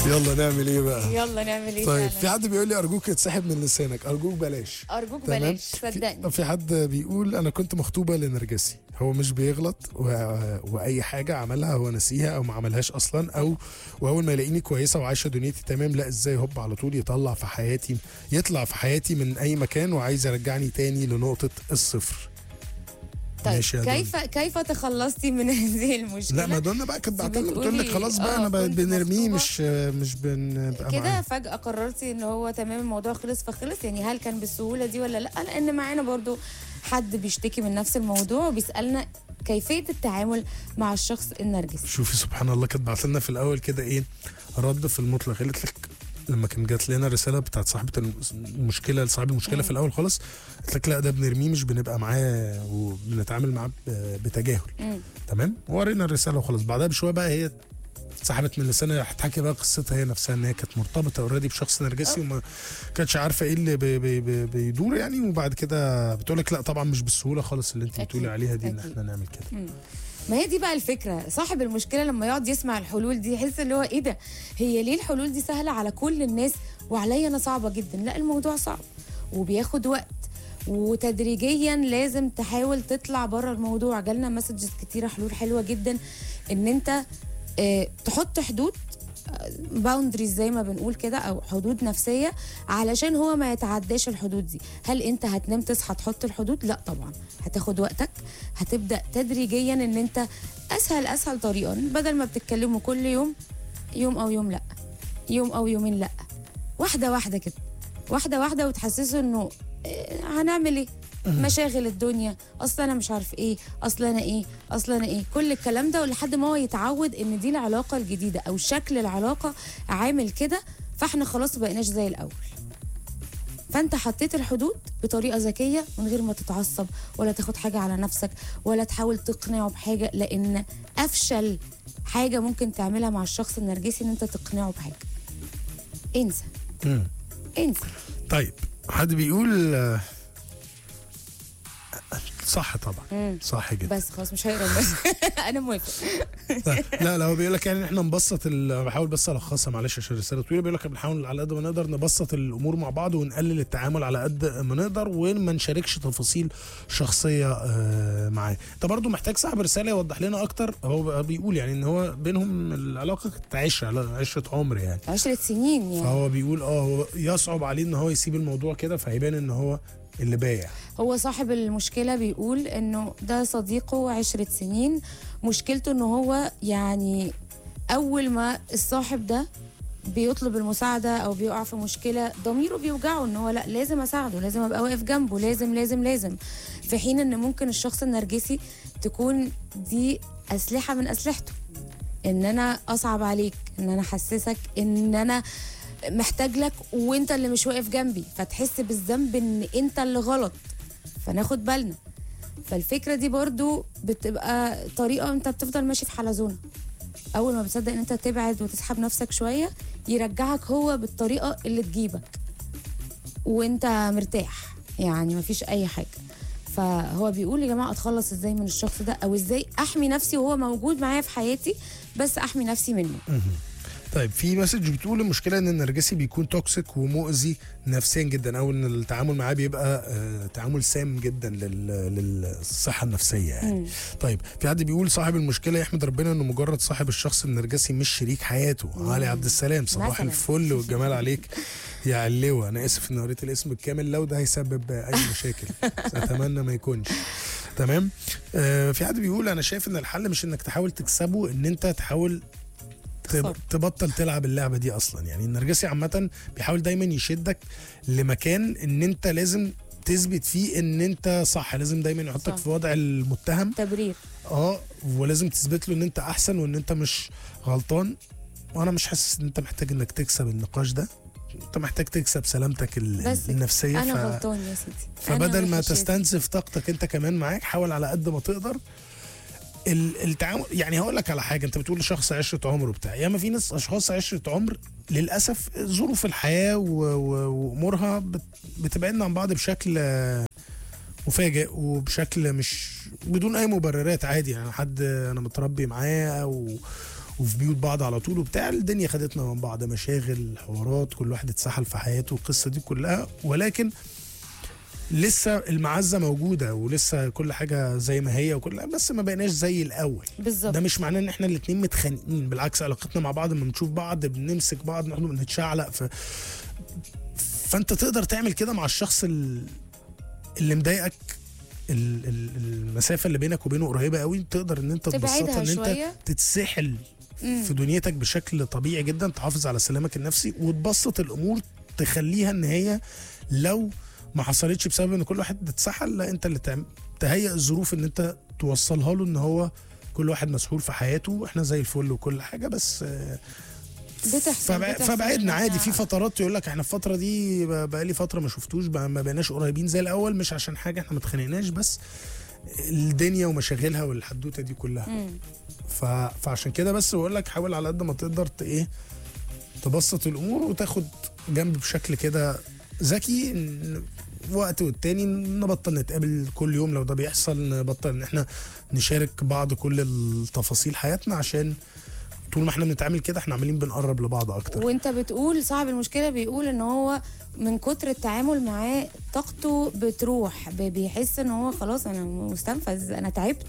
يلا نعمل ايه بقى يلا نعمل ايه طيب فعلا؟ في حد بيقول لي ارجوك اتسحب من لسانك ارجوك بلاش ارجوك تمام؟ بلاش في- صدقني في حد بيقول انا كنت مخطوبه لنرجسي هو مش بيغلط و... واي حاجه عملها هو نسيها او ما عملهاش اصلا او واول ما يلاقيني كويسه وعايشه دنيتي تمام لا ازاي هوب على طول يطلع في حياتي يطلع في حياتي من اي مكان وعايز يرجعني تاني لنقطه الصفر طيب ماشي يا كيف كيف تخلصتي من هذه المشكله لا مادونا بقى كانت بعت لنا بتقول لك بتقولي خلاص بقى آه، انا بقيت كنت بنرميه مخطوبة. مش مش بنبقى كده معاه فجأة قررتي ان هو تمام الموضوع خلص فخلص يعني هل كان بالسهولة دي ولا لا لان معانا برضو حد بيشتكي من نفس الموضوع وبيسألنا كيفية التعامل مع الشخص النرجسي شوفي سبحان الله كانت بعت لنا في الاول كده ايه رد في المطلق قالت لك لما كان جات لنا الرساله بتاعت صاحبه المشكله صاحب المشكله في الاول خالص قالت لك لا ده بنرميه مش بنبقى معاه وبنتعامل معاه ب- بتجاهل مم. تمام ورينا الرساله وخلاص بعدها بشويه بقى هي سحبت من لسانها هتحكي بقى قصتها هي نفسها ان هي كانت مرتبطه اوريدي بشخص نرجسي وما كانتش عارفه ايه اللي بي بي بي بيدور يعني وبعد كده بتقول لك لا طبعا مش بالسهوله خالص اللي انت أكيد، بتقولي عليها دي ان أكيد. احنا نعمل كده ما هي دي بقى الفكرة صاحب المشكلة لما يقعد يسمع الحلول دي يحس اللي هو ايه ده هي ليه الحلول دي سهلة على كل الناس وعليا انا صعبة جدا لا الموضوع صعب وبياخد وقت وتدريجيا لازم تحاول تطلع بره الموضوع جالنا مسجز كتيرة حلول حلوة جدا ان انت اه تحط حدود باوندريز زي ما بنقول كده او حدود نفسيه علشان هو ما يتعداش الحدود دي هل انت هتنام تصحى تحط الحدود لا طبعا هتاخد وقتك هتبدا تدريجيا ان انت اسهل اسهل طريقه بدل ما بتتكلموا كل يوم يوم او يوم لا يوم او يومين لا واحده واحده كده واحده واحده وتحسسوا انه إيه، هنعمل ايه مشاغل الدنيا اصل انا مش عارف ايه اصل انا ايه اصل انا ايه كل الكلام ده ولحد ما هو يتعود ان دي العلاقه الجديده او شكل العلاقه عامل كده فاحنا خلاص بقيناش زي الاول فانت حطيت الحدود بطريقه ذكيه من غير ما تتعصب ولا تاخد حاجه على نفسك ولا تحاول تقنعه بحاجه لان افشل حاجه ممكن تعملها مع الشخص النرجسي ان انت تقنعه بحاجه انسى مم. انسى طيب حد بيقول آه، صح طبعا مم. صح جدا بس خلاص مش هيقرا بس انا موافق طيب، لا لا هو بيقول لك يعني احنا نبسط ال- بحاول بس الخصها معلش عشان الرساله طويله بيقول لك بنحاول على قد ما نقدر نبسط الامور مع بعض ونقلل التعامل على قد ما نقدر وما نشاركش تفاصيل شخصيه آه، معاه انت برضو محتاج صاحب رساله يوضح لنا اكتر هو بقى بيقول يعني ان هو بينهم العلاقه كانت عشره عشره عمر يعني عشرة سنين يعني فهو بيقول اه هو يصعب عليه ان هو يسيب الموضوع كده فهيبان ان هو اللي بايع هو صاحب المشكلة بيقول انه ده صديقه عشرة سنين مشكلته انه هو يعني اول ما الصاحب ده بيطلب المساعدة او بيقع في مشكلة ضميره بيوجعه ان هو لا لازم اساعده لازم ابقى واقف جنبه لازم لازم لازم في حين ان ممكن الشخص النرجسي تكون دي اسلحة من اسلحته ان انا اصعب عليك ان انا احسسك ان انا محتاج لك وانت اللي مش واقف جنبي فتحس بالذنب ان انت اللي غلط فناخد بالنا فالفكره دي برضو بتبقى طريقه انت بتفضل ماشي في حلزونه اول ما بتصدق ان انت تبعد وتسحب نفسك شويه يرجعك هو بالطريقه اللي تجيبك وانت مرتاح يعني مفيش اي حاجه فهو بيقول يا جماعه اتخلص ازاي من الشخص ده او ازاي احمي نفسي وهو موجود معايا في حياتي بس احمي نفسي منه طيب في مسج بتقول المشكله ان النرجسي بيكون توكسيك ومؤذي نفسيا جدا او ان التعامل معاه بيبقى آه تعامل سام جدا لل- للصحه النفسيه يعني طيب في حد بيقول صاحب المشكله يحمد ربنا انه مجرد صاحب الشخص النرجسي مش شريك حياته علي عبد السلام صباح مثلاً. الفل والجمال عليك يا علوة انا اسف اني قريت الاسم الكامل لو ده هيسبب اي مشاكل بس اتمنى ما يكونش تمام آه في حد بيقول انا شايف ان الحل مش انك تحاول تكسبه ان انت تحاول تب- تخسر. تبطل تلعب اللعبه دي اصلا يعني النرجسي عامه بيحاول دايما يشدك لمكان ان انت لازم تثبت فيه ان انت صح لازم دايما يحطك صح. في وضع المتهم تبرير اه ولازم تثبت له ان انت احسن وان انت مش غلطان وانا مش حاسس ان انت محتاج انك تكسب النقاش ده انت محتاج تكسب سلامتك ال- بس النفسيه انا ف... غلطان يا سيدي أنا فبدل ما وحش يا سيدي. تستنزف طاقتك انت كمان معاك حاول على قد ما تقدر ال- التعامل يعني هقول لك على حاجه انت بتقول شخص عشره عمر وبتاع ياما في ناس اشخاص عشره عمر للاسف ظروف الحياه و- و- وامورها بت- بتبعدنا عن بعض بشكل آه، مفاجئ وبشكل مش بدون اي مبررات عادي يعني حد انا متربي معاه او وفي بيوت بعض على طول وبتاع الدنيا خدتنا من بعض مشاغل حوارات كل واحد اتسحل في حياته القصه دي كلها ولكن لسه المعزه موجوده ولسه كل حاجه زي ما هي وكل بس ما بقيناش زي الاول بالظبط ده مش معناه ان احنا الاتنين متخانقين بالعكس علاقتنا مع بعض لما بنشوف بعض بنمسك بعض نحن بنتشعلق ف... فانت تقدر تعمل كده مع الشخص ال- اللي مضايقك ال- ال- المسافه اللي بينك وبينه قريبه قوي تقدر ان انت تبسطها تبعدها ان انت شويه تتسحل مم. في دنيتك بشكل طبيعي جدا تحافظ على سلامك النفسي وتبسط الامور تخليها ان هي لو ما حصلتش بسبب ان كل واحد اتسحل لا انت اللي تعم- تهيئ الظروف ان انت توصلها له ان هو كل واحد مسحول في حياته احنا زي الفل وكل حاجه بس آه، بتحصل فبع- بتحصل فبعدنا إن عادي إحنا- في فترات يقول لك احنا الفتره دي ب- بقالي فتره ما شفتوش بقى- ما بقيناش قريبين زي الاول مش عشان حاجه احنا ما اتخانقناش بس الدنيا ومشاغلها والحدوته دي كلها مم. ف... فعشان كده بس بقول لك حاول على قد ما تقدر ت... ايه تبسط الامور وتاخد جنب بشكل كده ذكي ن- وقت والتاني نبطل نتقابل كل يوم لو ده بيحصل نبطل ان احنا نشارك بعض كل التفاصيل حياتنا عشان طول ما احنا بنتعامل كده احنا عمالين بنقرب لبعض اكتر وانت بتقول صاحب المشكله بيقول ان هو من كتر التعامل معاه طاقته بتروح ب- بيحس ان هو خلاص انا مستنفذ انا تعبت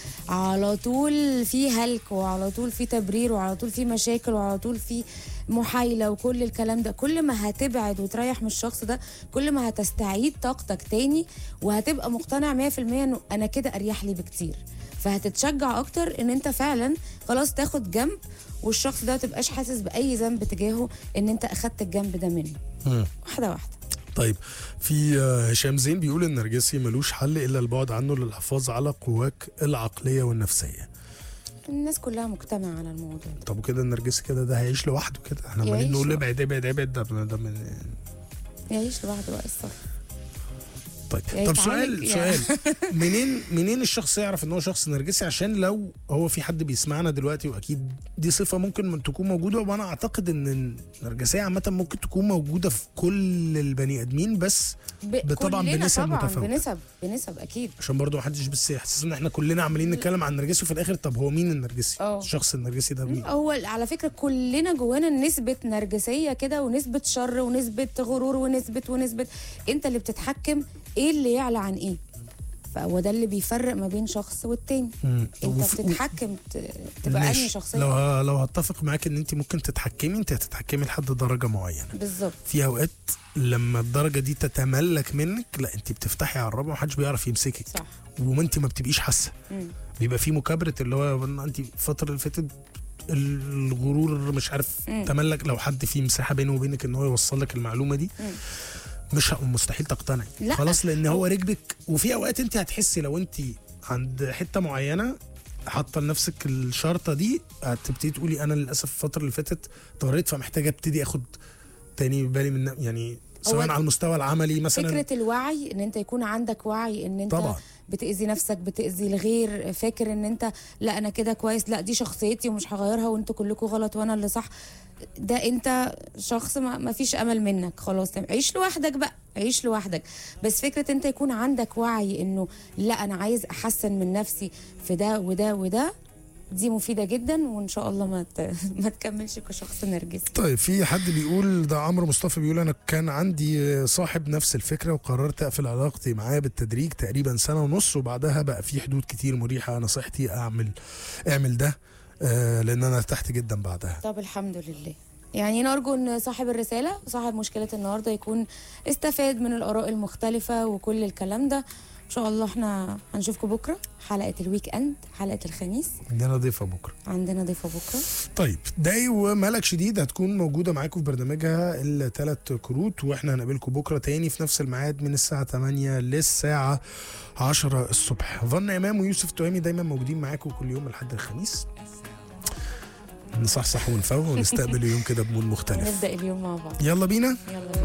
على طول في هلك وعلى طول في تبرير وعلى طول في مشاكل وعلى طول في محايله وكل الكلام ده كل ما هتبعد وتريح من الشخص ده كل ما هتستعيد طاقتك تاني وهتبقى مقتنع 100% انه انا كده اريح لي بكتير فهتتشجع اكتر ان انت فعلا خلاص تاخد جنب والشخص ده تبقاش حاسس باي ذنب تجاهه ان انت اخدت الجنب ده منه مم. واحده واحده طيب في آه، هشام زين بيقول ان النرجسي ملوش حل الا البعد عنه للحفاظ على قواك العقليه والنفسيه الناس كلها مجتمعه على الموضوع ده طب وكده النرجسي كده ده هيعيش لوحده كده احنا عمالين يعيش نقول لوحده. ابعد ابعد ابعد ده ده من يعيش لوحده بقى الصح طيب يا طب يتعالج سؤال يعني. سؤال منين منين الشخص يعرف ان هو شخص نرجسي عشان لو هو في حد بيسمعنا دلوقتي واكيد دي صفه ممكن من تكون موجوده وانا اعتقد ان النرجسيه عامه ممكن تكون موجوده في كل البني ادمين بس ب... طبعاً كلنا بنسب طبعا متفاوتة. بنسب بنسب اكيد عشان برضه محدش بس يحسس ان احنا كلنا عمالين نتكلم عن النرجسي وفي الاخر طب هو مين النرجسي؟ اه. الشخص النرجسي ده مين؟ هو على فكره كلنا جوانا نسبه نرجسيه كده ونسبه شر ونسبه غرور ونسبه ونسبه انت اللي بتتحكم ايه اللي يعلى عن ايه فهو ده اللي بيفرق ما بين شخص والتاني مم. انت وف- بتتحكم ت- تبقى ماشي. انهي شخصيه لو ه- لو هتفق معاك ان انت ممكن تتحكمي انت هتتحكمي لحد درجه معينه بالظبط في اوقات لما الدرجه دي تتملك منك لا انت بتفتحي على الرابع ومحدش بيعرف يمسكك صح وما انت ما بتبقيش حاسه مم. بيبقى في مكابره اللي هو إن انت الفتره اللي فاتت الغرور مش عارف مم. تملك لو حد في مساحه بينه وبينك ان هو يوصل لك المعلومه دي مم. مش ه- مستحيل تقتنعي لا. خلاص لان هو ركبك وفي اوقات انت هتحسي لو انت عند حته معينه حاطه لنفسك الشرطه دي هتبتدي تقولي انا للاسف الفتره اللي فاتت طريت فمحتاجه ابتدي اخد تاني بالي من يعني سواء هو على المستوى العملي مثلا فكره الوعي ان انت يكون عندك وعي ان انت طبعا بتاذي نفسك بتاذي الغير فاكر ان انت لا انا كده كويس لا دي شخصيتي ومش هغيرها وانتوا كلكم غلط وانا اللي صح ده انت شخص ما, ما فيش امل منك خلاص تمام. عيش لوحدك بقى عيش لوحدك بس فكره انت يكون عندك وعي انه لا انا عايز احسن من نفسي في ده وده وده دي مفيده جدا وان شاء الله ما ت... ما تكملش كشخص نرجسي طيب في حد بيقول ده عمرو مصطفى بيقول انا كان عندي صاحب نفس الفكره وقررت اقفل علاقتي معاه بالتدريج تقريبا سنه ونص وبعدها بقى في حدود كتير مريحه نصيحتي اعمل اعمل ده آه لان انا ارتحت جدا بعدها طب الحمد لله يعني نرجو ان صاحب الرساله صاحب مشكله النهارده يكون استفاد من الاراء المختلفه وكل الكلام ده ان شاء الله احنا هنشوفكم بكره حلقه الويك اند حلقه الخميس عندنا ضيفه بكره عندنا ضيفه بكره طيب داي وملك شديد هتكون موجوده معاكم في برنامجها الثلاث كروت واحنا هنقابلكم بكره تاني في نفس الميعاد من الساعه 8 للساعه 10 الصبح ظن امام ويوسف تهامي دايما موجودين معاكم كل يوم لحد الخميس نصحصح ونفوق ونستقبل اليوم كده بمود مختلف نبدا اليوم مع بعض يلا بينا يلا